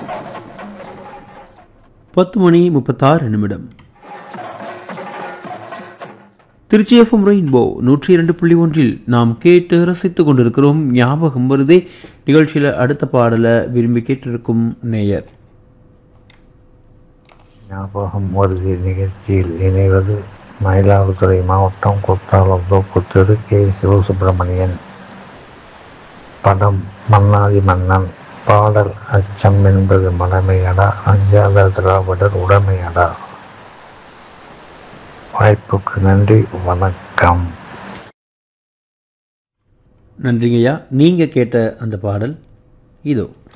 பத்து மணி முப்பத்தாறு நிமிடம் திருச்சி எஃப்எம் ரெயின்போ நூற்றி இரண்டு புள்ளி ஒன்றில் நாம் கேட்டு ரசித்துக் கொண்டிருக்கிறோம் ஞாபகம் வருதே நிகழ்ச்சியில் அடுத்த பாடலை விரும்பி கேட்டிருக்கும் நேயர் ஞாபகம் வருதி நிகழ்ச்சியில் இணைவது மயிலாடுதுறை மாவட்டம் குத்தாலம் தோப்புத்தெரு கே சிவசுப்பிரமணியன் படம் மன்னாதி மன்னன் பாடல் அச்சம் என்பது மடமையடா அஞ்சாத திராவிடர் உடமையடா வாய்ப்புக்கு நன்றி வணக்கம் நன்றிங்கய்யா நீங்கள் கேட்ட அந்த பாடல் இதோ